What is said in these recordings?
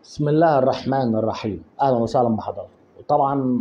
بسم الله الرحمن الرحيم اهلا وسهلا بحضرتك طبعا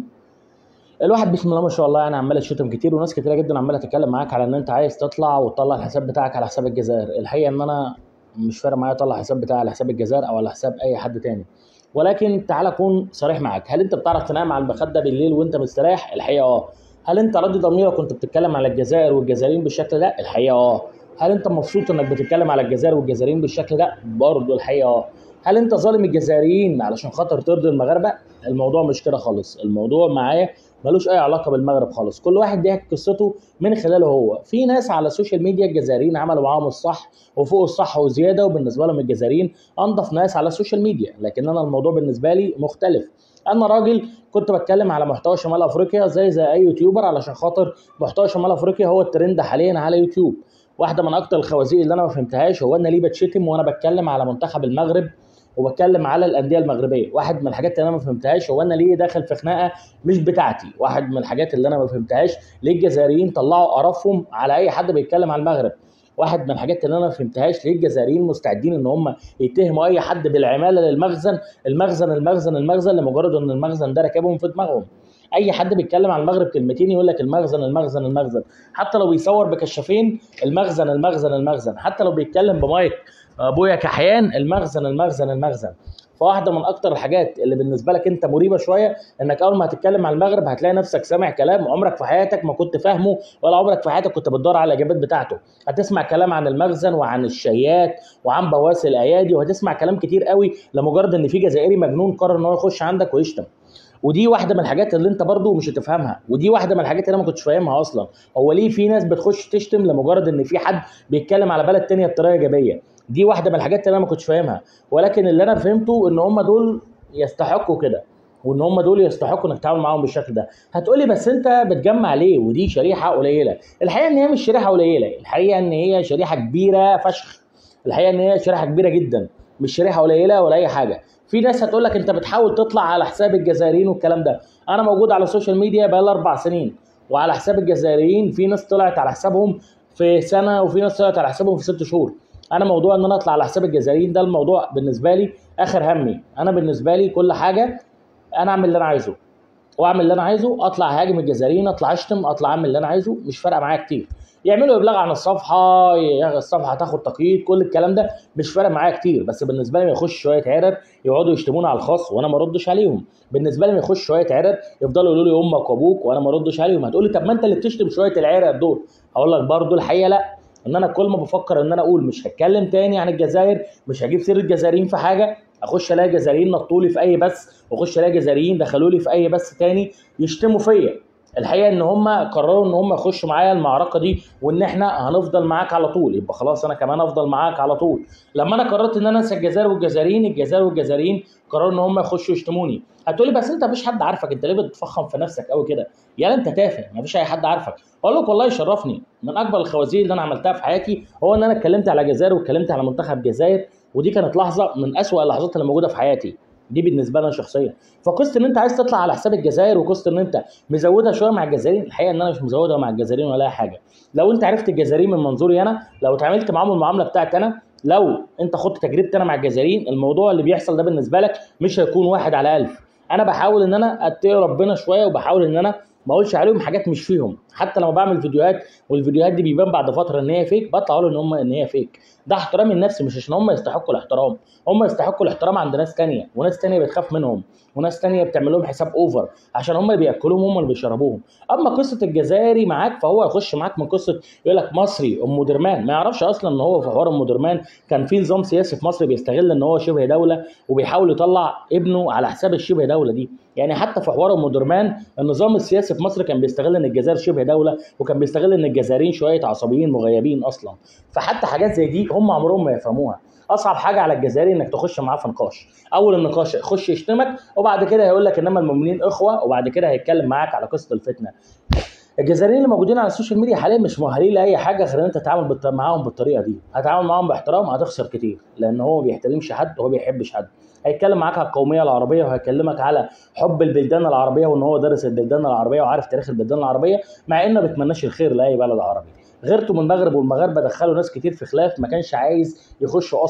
الواحد بسم الله ما شاء الله يعني عمال يشتم كتير وناس كتيره جدا عماله تتكلم معاك على ان انت عايز تطلع وتطلع الحساب بتاعك على حساب الجزائر الحقيقه ان انا مش فارق معايا اطلع الحساب بتاعي على حساب الجزائر او على حساب اي حد تاني ولكن تعال اكون صريح معاك هل انت بتعرف تنام على المخده بالليل وانت مستريح الحقيقه اه هل انت راضي ضميرك وانت بتتكلم على الجزائر والجزائريين بالشكل ده الحقيقه اه هل انت مبسوط انك بتتكلم على الجزائر والجزائريين بالشكل ده برضه الحقيقه اه هل انت ظالم الجزائريين علشان خاطر ترضي المغاربه الموضوع مش كده خالص الموضوع معايا ملوش اي علاقه بالمغرب خالص كل واحد بيحكي قصته من خلاله هو في ناس على السوشيال ميديا الجزائريين عملوا معاهم الصح وفوق الصح وزياده وبالنسبه لهم الجزائريين انضف ناس على السوشيال ميديا لكن انا الموضوع بالنسبه لي مختلف انا راجل كنت بتكلم على محتوى شمال افريقيا زي زي اي يوتيوبر علشان خاطر محتوى شمال افريقيا هو الترند حاليا على يوتيوب واحده من اكتر الخوازيق اللي انا ما فهمتهاش هو انا ليه بتشتم وانا بتكلم على منتخب المغرب وبتكلم على الانديه المغربيه واحد من الحاجات اللي انا ما فهمتهاش هو انا ليه داخل في خناقه مش بتاعتي واحد من الحاجات اللي انا ما فهمتهاش ليه الجزائريين طلعوا قرفهم على اي حد بيتكلم على المغرب واحد من الحاجات اللي انا ما فهمتهاش ليه الجزائريين مستعدين ان هم يتهموا اي حد بالعماله للمخزن المخزن المخزن المخزن لمجرد ان المخزن ده راكبهم في دماغهم اي حد بيتكلم عن المغرب كلمتين يقول لك المخزن المخزن المخزن حتى لو بيصور بكشافين المخزن المخزن المخزن حتى لو بيتكلم بمايك ابويا كحيان المخزن المخزن المخزن فواحده من اكتر الحاجات اللي بالنسبه لك انت مريبه شويه انك اول ما هتتكلم عن المغرب هتلاقي نفسك سامع كلام عمرك في حياتك ما كنت فاهمه ولا عمرك في حياتك كنت بتدور على الاجابات بتاعته هتسمع كلام عن المخزن وعن الشيات وعن بواسل الايادي وهتسمع كلام كتير قوي لمجرد ان في جزائري مجنون قرر ان هو يخش عندك ويشتم ودي واحده من الحاجات اللي انت برضو مش هتفهمها ودي واحده من الحاجات اللي انا ما كنتش فاهمها اصلا هو ليه في ناس بتخش تشتم لمجرد ان في حد بيتكلم على بلد تانية بطريقه ايجابيه دي واحده من الحاجات اللي انا ما كنتش فاهمها ولكن اللي انا فهمته ان هم دول يستحقوا كده وان هم دول يستحقوا انك تتعامل معاهم بالشكل ده هتقولي بس انت بتجمع ليه ودي شريحه قليله الحقيقه ان هي مش شريحه قليله الحقيقه ان هي شريحه كبيره فشخ الحقيقه ان هي شريحه كبيره جدا مش شريحه قليله ولا اي حاجه في ناس هتقول لك انت بتحاول تطلع على حساب الجزائريين والكلام ده انا موجود على السوشيال ميديا بقالي اربع سنين وعلى حساب الجزائريين في ناس طلعت على حسابهم في سنه وفي ناس طلعت على حسابهم في ست شهور انا موضوع ان انا اطلع على حساب الجزائريين ده الموضوع بالنسبه لي اخر همي انا بالنسبه لي كل حاجه انا اعمل اللي انا عايزه واعمل اللي انا عايزه اطلع هاجم الجزائريين اطلع اشتم اطلع اعمل اللي انا عايزه مش فارقه معايا كتير يعملوا ابلاغ عن الصفحه الصفحه تاخد تقييد كل الكلام ده مش فارق معايا كتير بس بالنسبه لي ما يخش شويه عرر يقعدوا يشتموني على الخاص وانا ما اردش عليهم بالنسبه لي ما يخش شويه عرر يفضلوا يقولوا لي امك وابوك وانا ما اردش عليهم هتقول لي طب ما انت اللي بتشتم شويه العرر دول هقول لك برضو الحقيقه لا ان انا كل ما بفكر ان انا اقول مش هتكلم تاني عن الجزائر مش هجيب سيره الجزائريين في حاجه اخش الاقي جزائريين نطوا لي في اي بث واخش الاقي جزائريين دخلوا لي في اي بث تاني يشتموا فيا الحقيقه ان هم قرروا ان هم يخشوا معايا المعركه دي وان احنا هنفضل معاك على طول يبقى خلاص انا كمان افضل معاك على طول لما انا قررت ان انا انسى الجزائر والجزائريين الجزائر والجزائريين قرروا ان هم يخشوا يشتموني هتقولي بس انت مفيش حد عارفك انت ليه بتفخم في نفسك قوي كده يا انت تافه مفيش اي حد عارفك اقول لك والله يشرفني من اكبر الخوازيق اللي انا عملتها في حياتي هو ان انا اتكلمت على الجزائر واتكلمت على منتخب الجزائر ودي كانت لحظه من اسوأ اللحظات اللي موجوده في حياتي دي بالنسبه لنا شخصيا فقصه ان انت عايز تطلع على حساب الجزائر وقصه ان انت مزودها شويه مع الجزائريين الحقيقه ان انا مش مزودها مع الجزائريين ولا اي حاجه لو انت عرفت الجزائريين من منظوري انا لو اتعاملت معاهم المعامله بتاعتي انا لو انت خدت تجربتي انا مع الجزائريين الموضوع اللي بيحصل ده بالنسبه لك مش هيكون واحد على ألف انا بحاول ان انا اتقي ربنا شويه وبحاول ان انا ما اقولش عليهم حاجات مش فيهم حتى لما بعمل فيديوهات والفيديوهات دي بيبان بعد فتره ان هي فيك بطلع اقول ان هم ان هي فيك ده احترامي لنفسي مش عشان هم يستحقوا الاحترام هم يستحقوا الاحترام عند ناس تانية وناس تانية بتخاف منهم وناس تانية بتعمل لهم حساب اوفر عشان هم اللي بياكلوهم هم اللي بيشربوهم اما قصه الجزائري معاك فهو يخش معاك من قصه يقول لك مصري ام درمان ما يعرفش اصلا ان هو في حوار ام درمان كان في نظام سياسي في مصر بيستغل ان هو شبه دوله وبيحاول يطلع ابنه على حساب الشبه دوله دي يعني حتى في حوار ام درمان النظام السياسي في مصر كان بيستغل ان الجزائر شبه دوله وكان بيستغل ان الجزائريين شويه عصبيين مغيبين اصلا فحتى حاجات زي دي هم عمرهم ما يفهموها اصعب حاجه على الجزائري انك تخش معاه في نقاش اول النقاش يخش يشتمك وبعد كده هيقول لك انما المؤمنين اخوه وبعد كده هيتكلم معاك على قصه الفتنه الجزائريين اللي موجودين على السوشيال ميديا حاليا مش مؤهلين لاي حاجه غير ان انت تتعامل بالط... معاهم بالطريقه دي هتعامل معاهم باحترام هتخسر كتير لان هو ما بيحترمش حد وهو ما بيحبش حد هيتكلم معاك على القوميه العربيه وهيكلمك على حب البلدان العربيه وان هو دارس البلدان العربيه وعارف تاريخ البلدان العربيه مع انه ما بيتمناش الخير لاي بلد عربي غيرته من المغرب والمغاربه دخلوا ناس كتير في خلاف ما كانش عايز يخشوا اصلا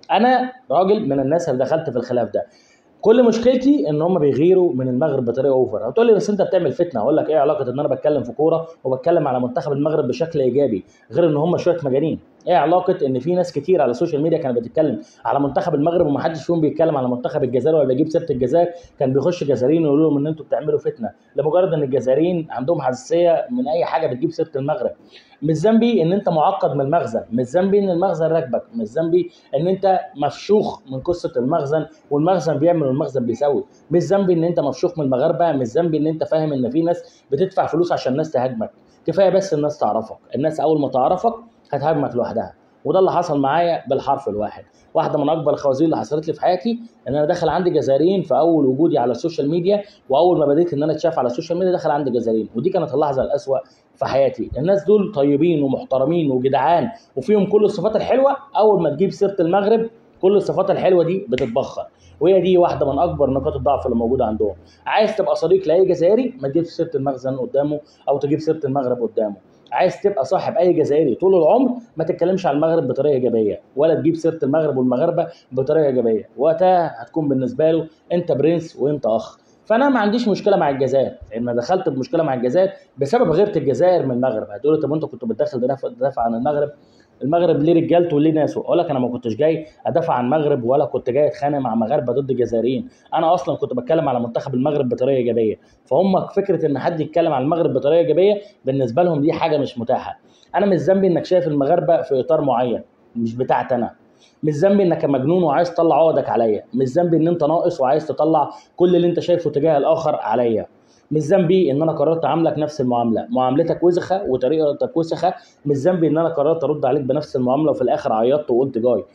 انا راجل من الناس اللي دخلت في الخلاف ده كل مشكلتي ان هم بيغيروا من المغرب بطريقه اوفر هتقول لي بس انت بتعمل فتنه اقول لك ايه علاقه ان انا بتكلم في كوره وبتكلم على منتخب المغرب بشكل ايجابي غير ان هم شويه مجانين ايه علاقه ان في ناس كتير على السوشيال ميديا كانت بتتكلم على منتخب المغرب ومحدش فيهم بيتكلم على منتخب الجزائر ولا بيجيب سيره الجزائر كان بيخش جزائريين ويقولوا لهم ان انتوا بتعملوا فتنه لمجرد ان الجزائريين عندهم حساسيه من اي حاجه بتجيب سيره المغرب مش ذنبي ان انت معقد من المخزن مش ذنبي ان المخزن راكبك مش ذنبي ان انت مفشوخ من قصه المخزن والمخزن بيعمل والمخزن بيسوي مش ذنبي ان انت مفشوخ من المغاربه مش ذنبي ان انت فاهم ان في ناس بتدفع فلوس عشان الناس تهاجمك كفايه بس الناس تعرفك الناس اول ما تعرفك هتهاجمك لوحدها وده اللي حصل معايا بالحرف الواحد واحده من اكبر الخوازيق اللي حصلت لي في حياتي ان انا داخل عندي جزائريين في اول وجودي على السوشيال ميديا واول ما بديت ان انا اتشاف على السوشيال ميديا دخل عندي جزائريين ودي كانت اللحظه الاسوأ في حياتي الناس دول طيبين ومحترمين وجدعان وفيهم كل الصفات الحلوه اول ما تجيب سيره المغرب كل الصفات الحلوه دي بتتبخر وهي دي واحده من اكبر نقاط الضعف اللي موجوده عندهم عايز تبقى صديق لاي جزائري ما تجيبش سيره المخزن قدامه او تجيب سيره المغرب قدامه عايز تبقى صاحب اي جزائري طول العمر ما تتكلمش عن المغرب بطريقه ايجابيه ولا تجيب سيره المغرب والمغاربه بطريقه ايجابيه وقتها هتكون بالنسبه له انت برنس وانت اخ فانا ما عنديش مشكله مع الجزائر انا دخلت بمشكله مع الجزائر بسبب غيره الجزائر من المغرب هتقول طب انت كنت بتدخل تدافع عن المغرب المغرب ليه رجالته وليه ناسه اقول لك انا ما كنتش جاي ادافع عن المغرب ولا كنت جاي اتخانق مع مغاربه ضد الجزائريين انا اصلا كنت بتكلم على منتخب المغرب بطريقه ايجابيه فهم فكره ان حد يتكلم عن المغرب بطريقه ايجابيه بالنسبه لهم دي حاجه مش متاحه انا مش ذنبي انك شايف المغاربه في اطار معين مش بتاعت انا مش ذنبي انك مجنون وعايز تطلع عقدك عليا مش ذنبي ان انت ناقص وعايز تطلع كل اللي انت شايفه تجاه الاخر عليا مش ذنبي ان انا قررت اعاملك نفس المعامله معاملتك وسخه وطريقتك وسخه مش ذنبي ان انا قررت ارد عليك بنفس المعامله وفي الاخر عيطت وقلت جاي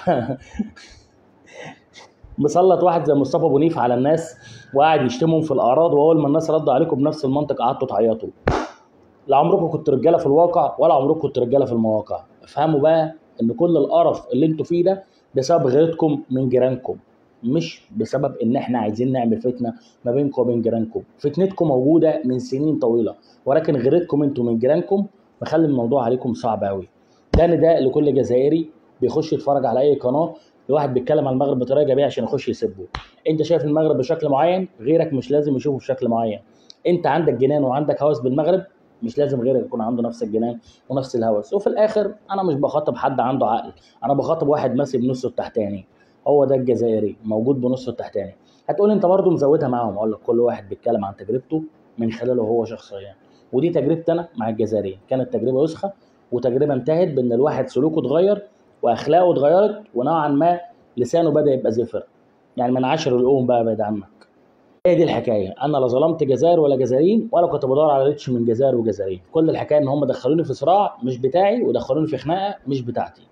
مسلط واحد زي مصطفى بونيف على الناس وقاعد يشتمهم في الاعراض واول ما الناس ردوا عليكم بنفس المنطق قعدتوا تعيطوا لا عمركم كنتوا رجاله في الواقع ولا عمركم كنتوا رجاله في المواقع افهموا بقى ان كل القرف اللي انتوا فيه ده بسبب غيرتكم من جيرانكم مش بسبب ان احنا عايزين نعمل فتنه ما بينكم وبين جيرانكم فتنتكم موجوده من سنين طويله ولكن غيرتكم انتوا من جيرانكم مخلي الموضوع عليكم صعب قوي ده نداء لكل جزائري بيخش يتفرج على اي قناه لواحد بيتكلم عن المغرب بطريقه ايجابيه عشان يخش يسبه انت شايف المغرب بشكل معين غيرك مش لازم يشوفه بشكل معين انت عندك جنان وعندك هوس بالمغرب مش لازم غيرك يكون عنده نفس الجنان ونفس الهوس وفي الاخر انا مش بخاطب حد عنده عقل انا بخاطب واحد ماشي بنصه التحتاني هو ده الجزائري موجود بنصه التحتاني هتقول انت برضه مزودها معاهم اقول لك كل واحد بيتكلم عن تجربته من خلاله هو شخصيا ودي تجربتي انا مع الجزائريين كانت تجربه وسخه وتجربه انتهت بان الواحد سلوكه اتغير واخلاقه اتغيرت ونوعا ما لسانه بدا يبقى زفر يعني من عشر الأم بقى بعد عنك هي دي الحكايه انا لا ظلمت جزائر ولا جزائريين ولا كنت بدور على ريتش من جزائر وجزائريين كل الحكايه ان هم دخلوني في صراع مش بتاعي ودخلوني في خناقه مش بتاعتي